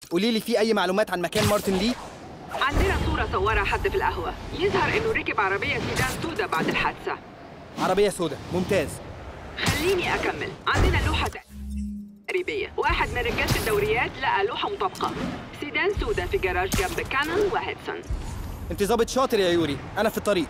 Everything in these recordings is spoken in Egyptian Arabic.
قولي لي في اي معلومات عن مكان مارتن لي عندنا صورة صورها حد في القهوة يظهر إنه ركب عربية سيدان سودا بعد الحادثة عربيه سودا ممتاز خليني أكمل عندنا لوحة تقريبية واحد من رجالة الدوريات لقى لوحة مطابقة سيدان سودا في جراج جنب كانون وهيدسون انت ظابط شاطر يا يوري انا في الطريق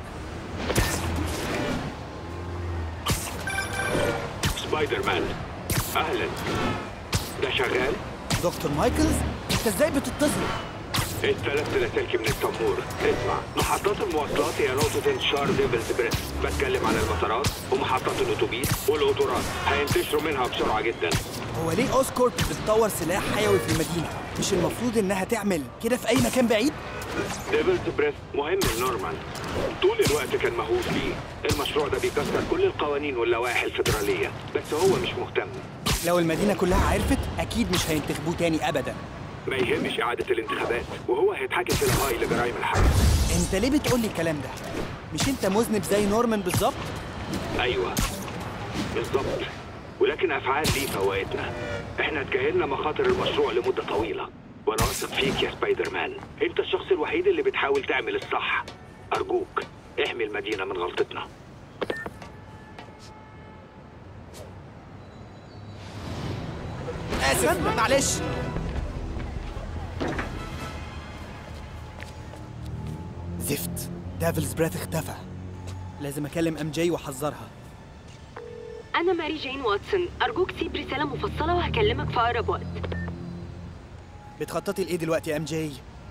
سبايدر مان اهلا ده شغال دكتور مايكلز انت ازاي بتتصل استلفت لاسلكي من التمور اسمع محطات المواصلات هي نقطة انتشار ديفلز بريس بتكلم عن المطارات ومحطات الاتوبيس والقطارات هينتشروا منها بسرعة جدا هو ليه اوسكورب بتطور سلاح حيوي في المدينه مش المفروض انها تعمل كده في اي مكان بعيد ديفلز بريس مهم لنورمان طول الوقت كان مهووس بيه المشروع ده بيكسر كل القوانين واللوائح الفيدرالية بس هو مش مهتم لو المدينه كلها عرفت اكيد مش هينتخبوه تاني ابدا ما يهمش إعادة الانتخابات وهو هيتحاكم في الهاي لجرائم الحرب انت ليه بتقول لي الكلام ده مش انت مذنب زي نورمان بالظبط ايوه بالظبط ولكن افعال ليه فوائدنا احنا تجاهلنا مخاطر المشروع لمده طويله وانا واثق فيك يا سبايدر مان انت الشخص الوحيد اللي بتحاول تعمل الصح ارجوك احمي المدينه من غلطتنا اسف معلش زفت دافلز بريث اختفى لازم اكلم ام جي واحذرها أنا ماري جين واتسون أرجوك سيب رسالة مفصلة وهكلمك في أقرب وقت بتخططي لايه دلوقتي يا ام جي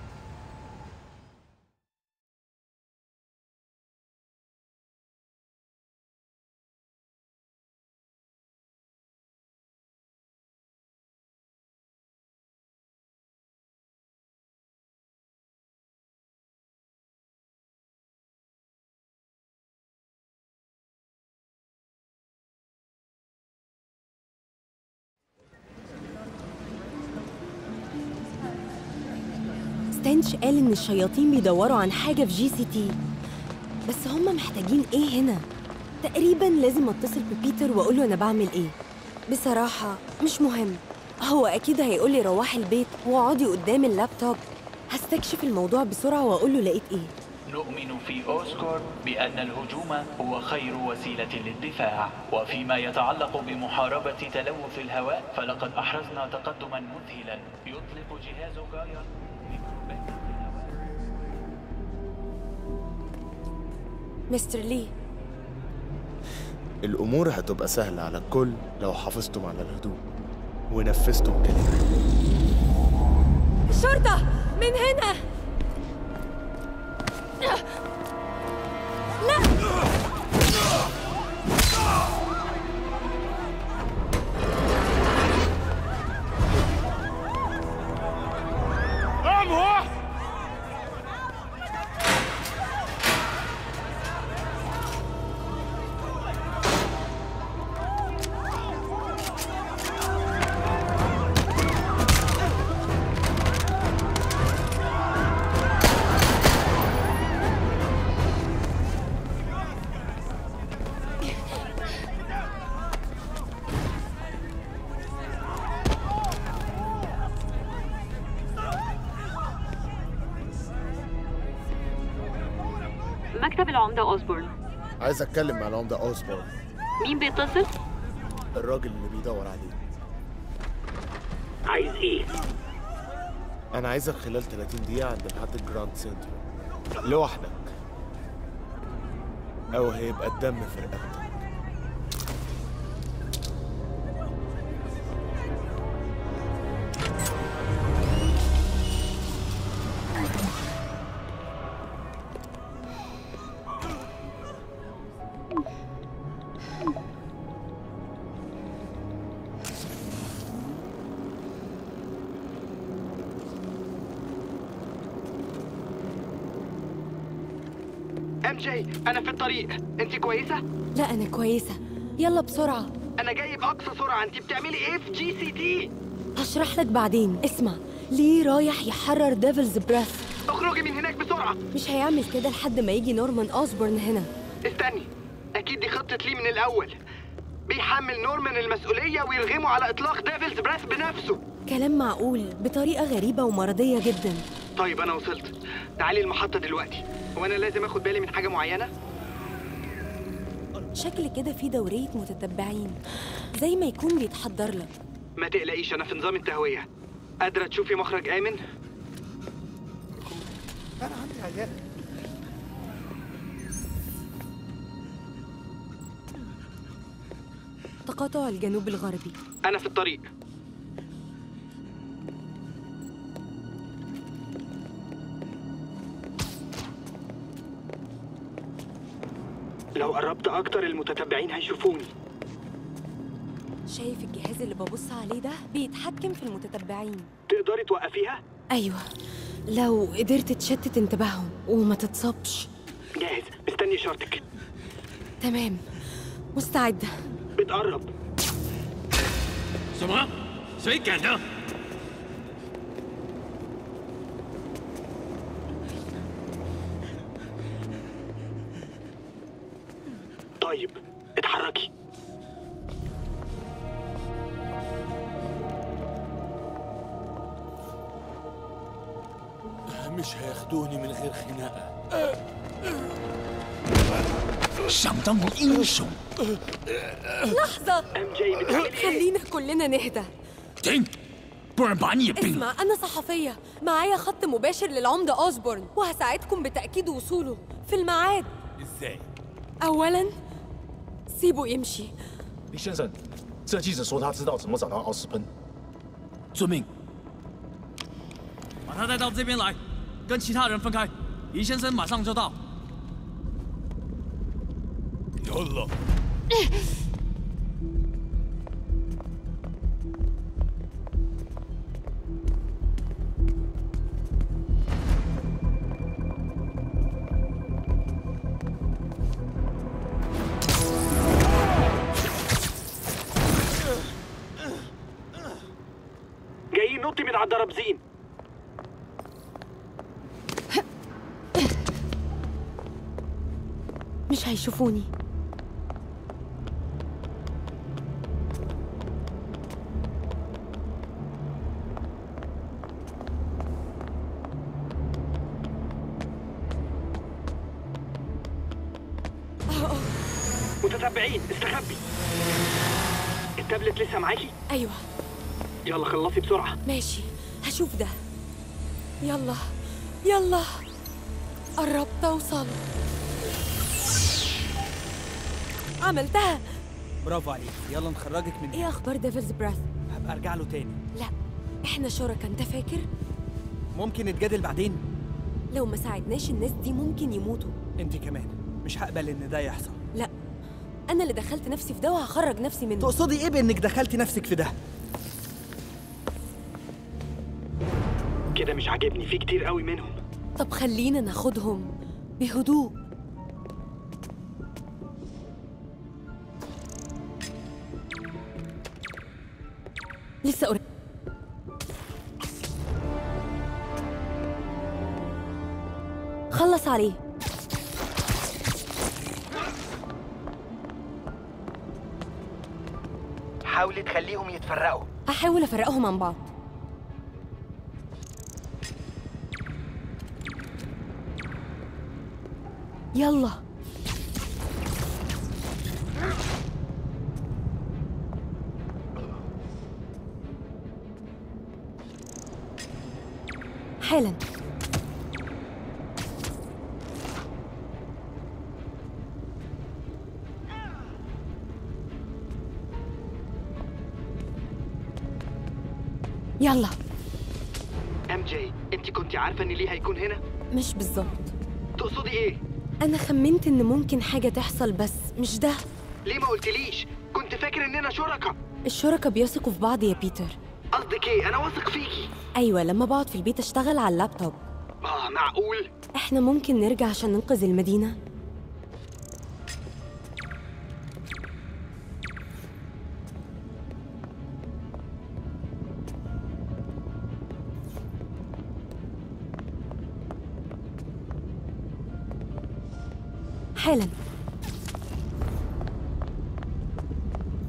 ستانش قال إن الشياطين بيدوروا عن حاجة في جي سي تي بس هما محتاجين إيه هنا؟ تقريبا لازم أتصل ببيتر وأقوله أنا بعمل إيه بصراحة مش مهم هو أكيد هيقولي روحي البيت واقعدي قدام اللابتوب هستكشف الموضوع بسرعة وأقوله لقيت إيه نؤمن في أوسكور بأن الهجوم هو خير وسيلة للدفاع وفيما يتعلق بمحاربة تلوث الهواء فلقد أحرزنا تقدما مذهلا يطلق جهاز جاير ميكروبات الهواء مستر لي الأمور هتبقى سهلة على الكل لو حافظتم على الهدوء ونفذتم كلامي الشرطة من هنا مكتب العمدة أوزبورن عايز أتكلم مع العمدة أوسبورن مين بيتصل؟ الراجل اللي بيدور عليه عايز ايه أنا عايزك خلال 30 دقيقة عند محطة جراند سنترال لوحدك أو هيبقى الدم في رقبتك ام جي انا في الطريق انت كويسه لا أنا كويسة يلا بسرعة انا جاي باقصى سرعه انت بتعملي ايه في جي سي تي هشرح لك بعدين اسمع ليه رايح يحرر ديفلز بريث اخرجي من هناك بسرعه مش هيعمل كده لحد ما يجي نورمان أوسبورن هنا استني اكيد دي خطه ليه من الاول بيحمل نورمان المسؤولية ويرغمه على إطلاق ديفلز بريث بنفسه كلام معقول بطريقة غريبة ومرضية جدا طيب أنا وصلت تعالي المحطة دلوقتي وأنا لازم أخد بالي من حاجة معينة شكل كده في دورية متتبعين زي ما يكون بيتحضر لك ما تقلقيش أنا في نظام التهوية قادرة تشوفي مخرج آمن؟ انا عندي عيال تقاطع الجنوب الغربي أنا في الطريق لو قربت أكتر المتتبعين هيشوفوني شايف الجهاز اللي ببص عليه ده بيتحكم في المتتبعين تقدري توقفيها؟ أيوة لو قدرت تشتت انتباههم وما تتصابش جاهز مستني إشارتك تمام مستعدة بتقرب 什么？谁敢的？ طيب اتحركي مش هياخدوني من غير خناقه 想当我英雄？ لحظة ام جي بتعمل ايه؟ خلينا كلنا نهدى 停，不然把你也毙了。 اسمع أنا صحفية معايا خط مباشر للعمدة أوزبورن وهساعدكم بتأكيد وصوله في الميعاد ازاي؟ أولا سيبه يمشي 李先生，这记者说他知道怎么找到奥斯喷。 遵命。把他带到这边来，跟其他人分开。黎先生马上就到。有了。 جايين نط من على الدرابزين مش هيشوفوني متتبعين استخبي التابلت لسه معاكي أيوة يلا خلصي بسرعة ماشي هشوف ده يلا يلا قربت أوصل عملتها برافو عليك يلا نخرجك من إيه هنا أخبار ديفلز براث؟ هبقى ارجع له تاني لا إحنا شركاء أنت فاكر؟ ممكن نتجادل بعدين لو ما ساعدناش الناس دي ممكن يموتوا انت كمان مش هقبل ان ده يحصل لا أنا اللي دخلت نفسي في ده وهخرج نفسي منه تقصدي ايه بانك دخلتي نفسك في ده كده مش عاجبني في كتير قوي منهم طب خلينا ناخدهم بهدوء لسه قريب خلص عليه حاولي تخليهم يتفرقوا هحاول افرقهم عن بعض يلا حالا يلا ام جي انت كنت عارفة ان ليه هيكون هنا مش بالظبط تقصدي ايه انا خمنت ان ممكن حاجه تحصل بس مش ده ليه ما قلتليش كنت فاكر اننا شركاء الشركاء بيثقوا في بعض يا بيتر قصدك ايه انا واثق فيكي ايوه لما بقعد في البيت اشتغل على اللابتوب اه معقول احنا ممكن نرجع عشان ننقذ المدينه حالا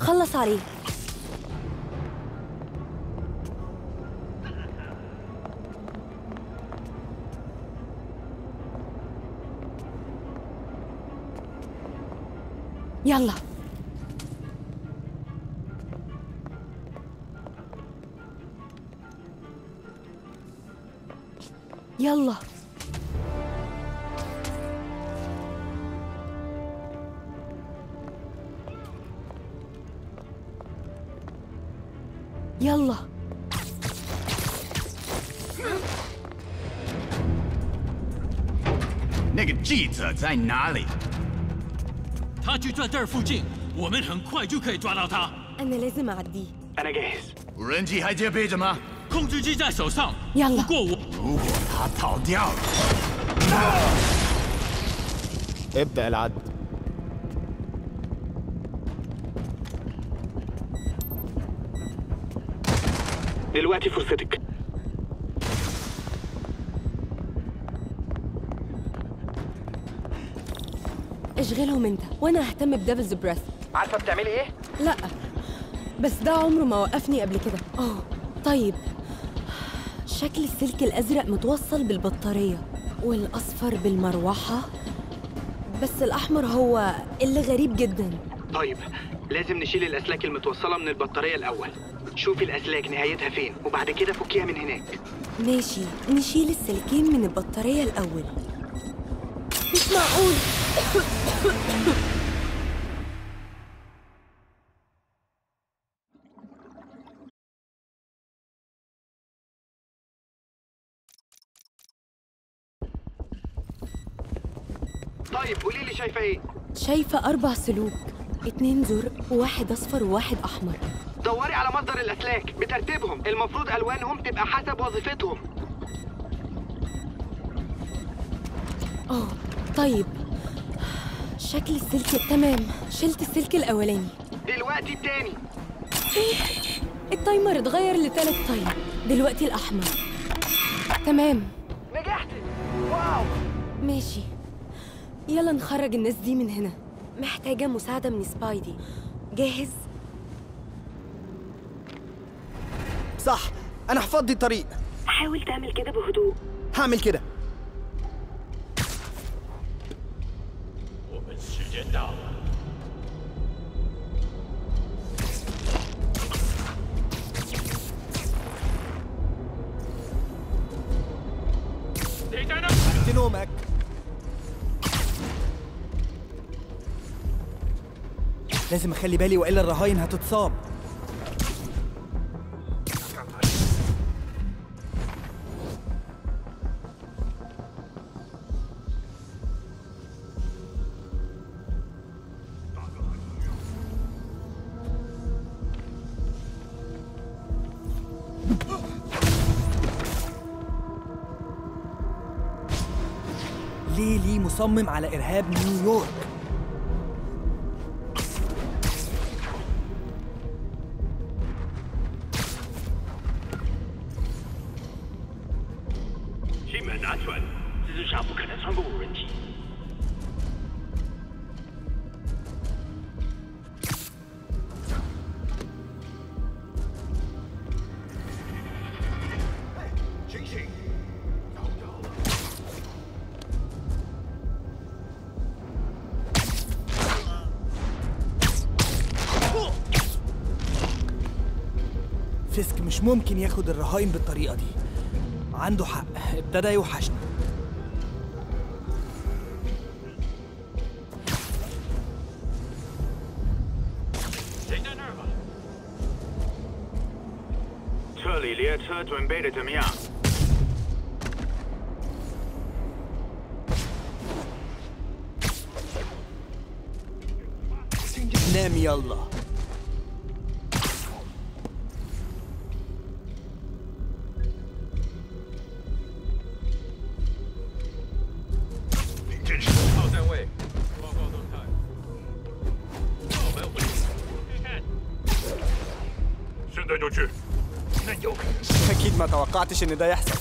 خلص عليه يلا يلا ，يلا 那个记者在哪里？ 他就在这儿附近，我们很快就可以抓到他。 أنا لازم أعديه انا جاهز 无人机还接备着吗？ 控制机在手上， يلا 不过我如果他逃掉了， ابدأ العد دلوقتي فرصتك اشغلهم أنت وأنا ههتم بديفلز بريث عارفه بتعملي ايه لا بس ده عمره ما وقفني قبل كده اه طيب شكل السلك الأزرق متوصل بالبطارية والأصفر بالمروحة بس الأحمر هو اللي غريب جدا طيب لازم نشيل الاسلاك المتوصله من البطاريه الاول شوفي الاسلاك نهايتها فين وبعد كده فكيها من هناك ماشي نشيل السلكين من البطارية الأول مش معقول طيب قولي لي شايفه ايه شايفة أربع سلوك اتنين زرق وواحد أصفر وواحد أحمر دوري على مصدر الاسلاك بترتيبهم المفروض الوانهم تبقى حسب وظيفتهم اه طيب شكل السلك تمام شلت السلك الأولاني دلوقتي التاني التايمر اتغير لتالت تايم دلوقتي الأحمر تمام نجحتي واو ماشي يلا نخرج الناس دي من هنا محتاجة مساعدة من سبايدي جاهز؟ صح انا هفضي الطريق حاول تعمل كده بهدوء هعمل كده 我们时间到了。 عدت نومك لازم اخلي بالي والا الرهاين هتتصاب ليه ليه مصمم على ارهاب نيويورك 新门安全，蜘蛛侠不可能穿过无人机。 فيسك مش ممكن ياخد الرهاين بالطريقة دي عنده حق ابتدى يوحشني Hey, 这里列车准备的怎么样？ نام يلا 炮站位，报告动态。我们回。现在就去。那有可能是 اكيد ما توقعتش ان ده يحصل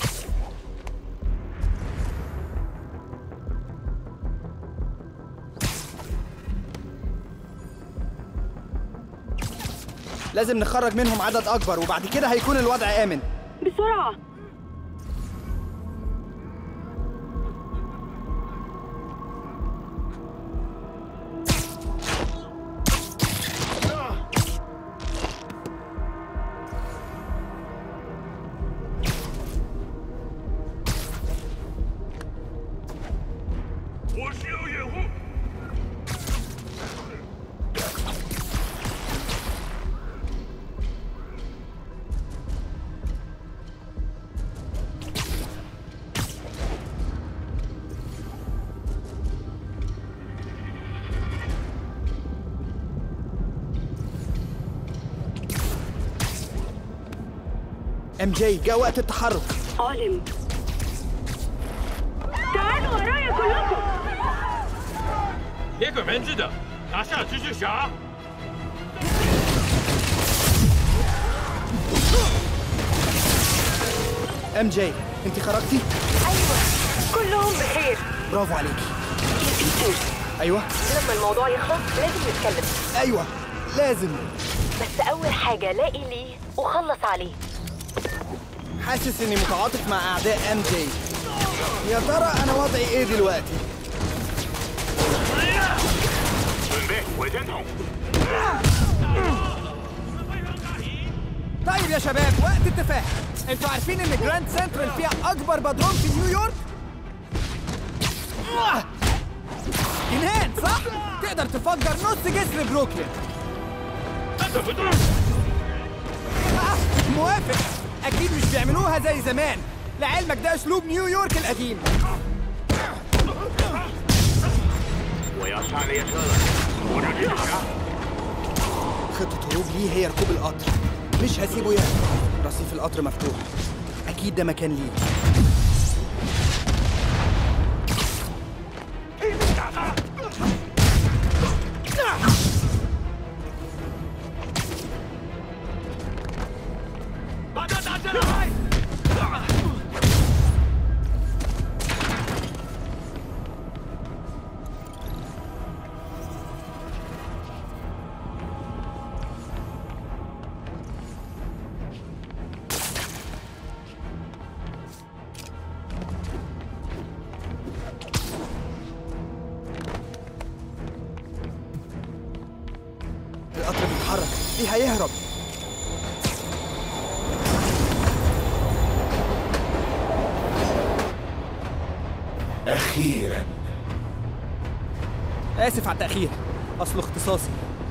لازم نخرج منهم عدد اكبر وبعد كده هيكون الوضع امن بسرعة ام جي جاء وقت التحرك عالم تعالوا ورايا كلكم 铁轨门制的，拿下蜘蛛侠。 ام جي انت خرجتي ايوه كلهم بخير برافو عليكي يا بيتر ايوه لما الموضوع يخلص لازم نتكلم ايوه لازم بس اول حاجه لاقي ليه وخلص عليه حاسس اني متعاطف مع اعداء ام جي يا ترى انا وضعي ايه دلوقتي 准备火箭筒。 طيب يا شباب وقت التفاهم انتوا عارفين ان جراند سنترال فيها اكبر بدروم في نيويورك آه! جنان صح تقدر تفجر نص جسر بروكلين آه، موافق اكيد مش بيعملوها زي زمان لعلمك ده اسلوب نيويورك القديم 我要上列车了，我这蜘蛛侠。 خطة هروب ليه هي ركوب القطر مش هسيبه يهرب رصيف القطر مفتوح اكيد ده مكان ليه 把他打下来！ القطر بيتحرك ليه هيهرب أخيرا اسف على التاخير اصله اختصاصي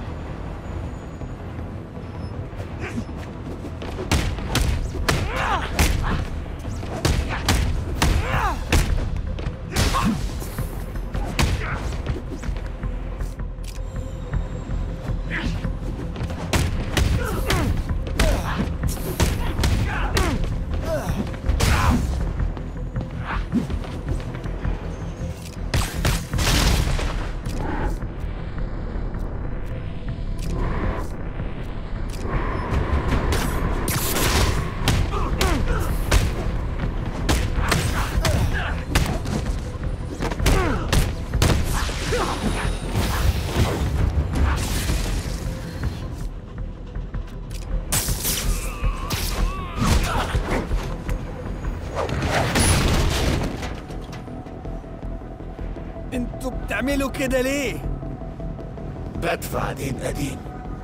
انتوا بتعملوا كده ليه بدفع دين قديم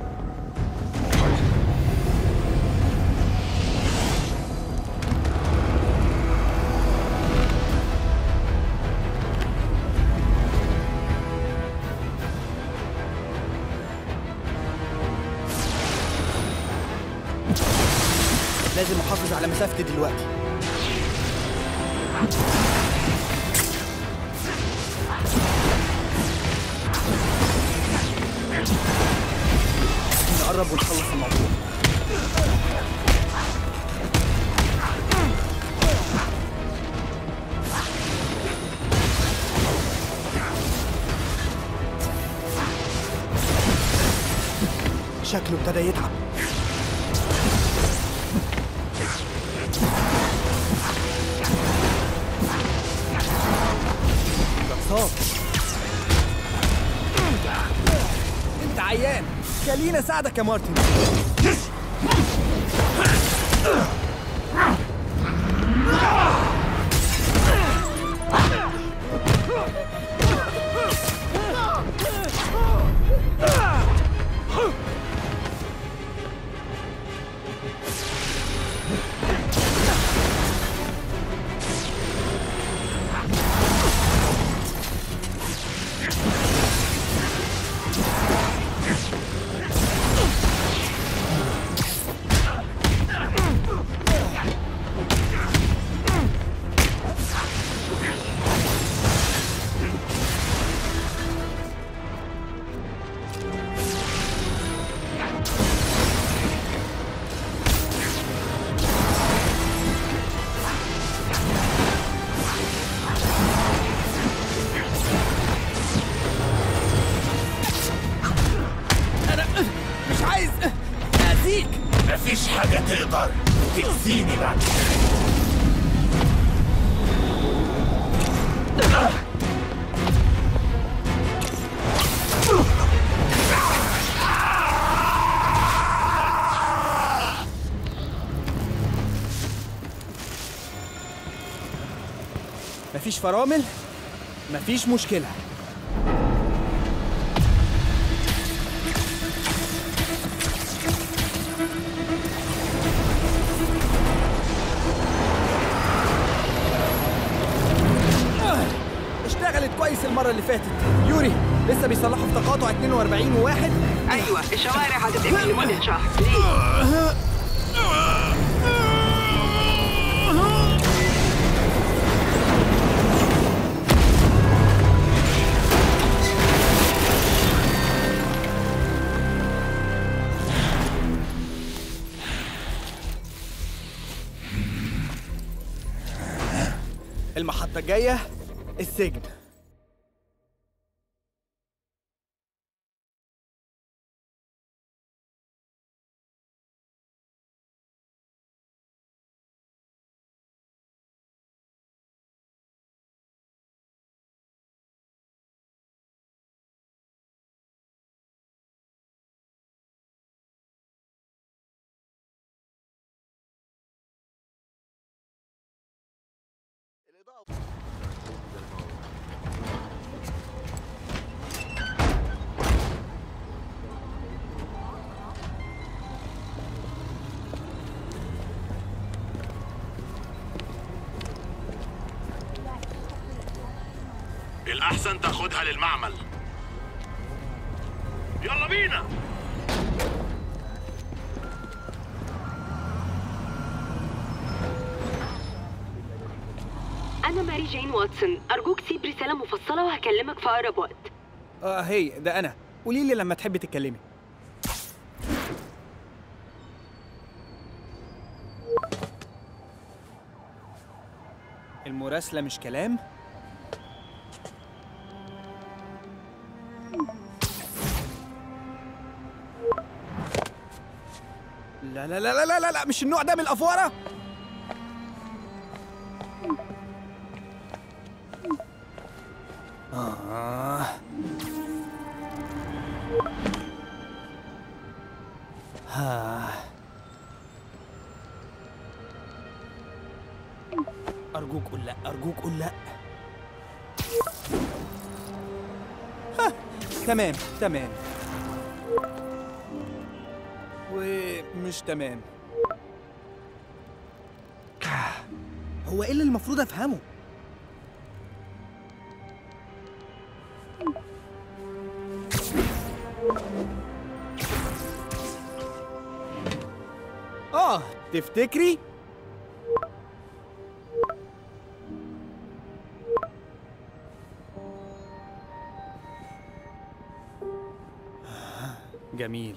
لازم احافظ على مسافتي دلوقتي نقرب ونخلص الموضوع شكله ابتدى يتعب ده اتصاب انت عيان خليني اساعدك يا مارتن انا مش عايز اذيك مفيش حاجة تقدر تأذيني بعد كده مفيش فرامل مفيش مشكله اشتغلت كويس المرة اللي فاتت يوري لسه بيصلحوا في تقاطع 42 وواحد ايوه الشوارع هتتقفل لمده شهر ليه؟ المحطة الجاية السجن الأحسن تاخدها للمعمل يلا بينا انا ماري جين واتسون ارجوك سيب رساله مفصله وهكلمك في اقرب وقت اه هي ده انا قولي لي لما تحبي تتكلمي المراسلة مش كلام لا لا لا لا لا لا مش النوع ده من الافوره آه. ها. أرجوك قول لأ أرجوك قول لأ ها. تمام تمام ومش تمام هو ايه اللي المفروض افهمه اه تفتكري جميل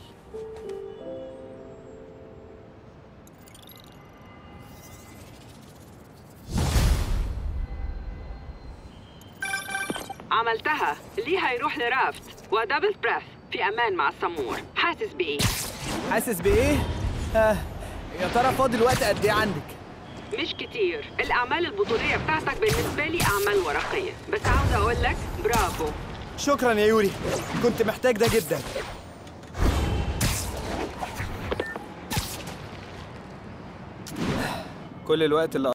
عملتها ليه هيروح لرافت ودبل بريث في امان مع السمور حاسس بايه حاسس بايه آه. يا ترى فاضل وقت قد ايه عندك مش كتير الاعمال البطوليه بتاعتك بالنسبه لي اعمال ورقيه بس عاوزه اقول لك برافو شكرا يا يوري كنت محتاج ده جدا كل الوقت اللي